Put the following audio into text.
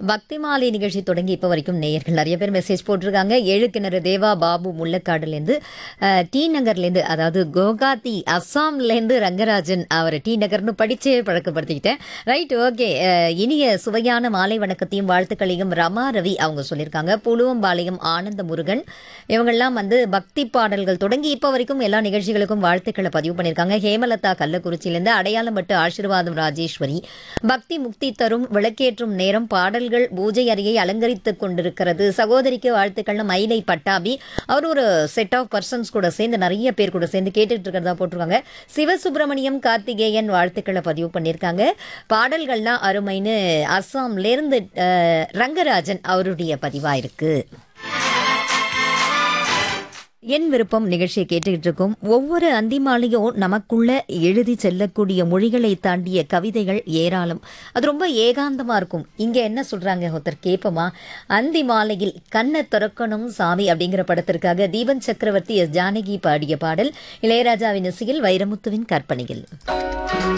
பக்தி மாலை நிகழ்ச்சி தொடங்கி இப்போ வரைக்கும் நேயர்கள் நிறைய பேர் மெசேஜ் போட்டிருக்காங்க ஏழு கிணறு தேவா பாபு முள்ளக்காடுலேருந்து அஹ், டி நகர்லேருந்து அதாவது கோகாத்தி அஸ்ஸாம்லேருந்து ரங்கராஜன் அவர் டி நகர்னு படிச்சே பழக்கப்படுத்திக்கிட்டேன் ரைட் ஓகே இனிய சுவையான மாலை வணக்கத்தையும் வாழ்த்துக்களையும் ரமா ரவி அவங்க சொல்லியிருக்காங்க புலுவம்பாளையம் ஆனந்த முருகன் இவங்கெல்லாம் வந்து பக்தி பாடல்கள் தொடங்கி இப்போ வரைக்கும் எல்லா நிகழ்ச்சிகளுக்கும் வாழ்த்துக்களை பதிவு பண்ணியிருக்காங்க ஹேமலதா கள்ளக்குறிச்சியிலேருந்து அடையாளம் பட்டு ஆசீர்வாதம் ராஜேஸ்வரி பக்தி முக்தி தரும் விளக்கேற்றும் நேரம் பாடல்கள் பூஜை அறையை அலங்கரித்துக் கொண்டிருக்கிறது சகோதரிக்கு வாழ்த்துக்கள்னு மயிலை பட்டாபி அவர் ஒரு செட் ஆஃப் பர்சன்ஸ் கூட சேர்ந்து நிறைய பேர் கூட சேர்ந்து கேட்டுட்டு இருக்கிறதா போட்டிருக்காங்க சிவசுப்பிரமணியம் கார்த்திகேயன் வாழ்த்துக்களை பதிவு பண்ணியிருக்காங்க பாடல்கள்லாம் அருமைன்னு அஸ்ஸாம்லேருந்து அஹ், ரங்கராஜன் அவருடைய பதிவா இருக்கு என் விருப்பம் நிகழ்ச்சியை கேட்டுக்கிட்டு இருக்கோம் ஒவ்வொரு அந்திமாலையும் நமக்குள்ள எழுதி செல்லக்கூடிய மொழிகளை தாண்டிய கவிதைகள் ஏராளம் அது ரொம்ப ஏகாந்தமா இருக்கும் இங்க என்ன சொல்றாங்க ஒருத்தர் கேட்போமா அந்தி மாலையில் கண்ணை திறக்கணும் சாமி அப்படிங்கிற படத்திற்காக தீபன் சக்கரவர்த்தி எஸ் ஜானகி பாடிய பாடல் இளையராஜாவின் இசையில் வைரமுத்துவின் கற்பனையில்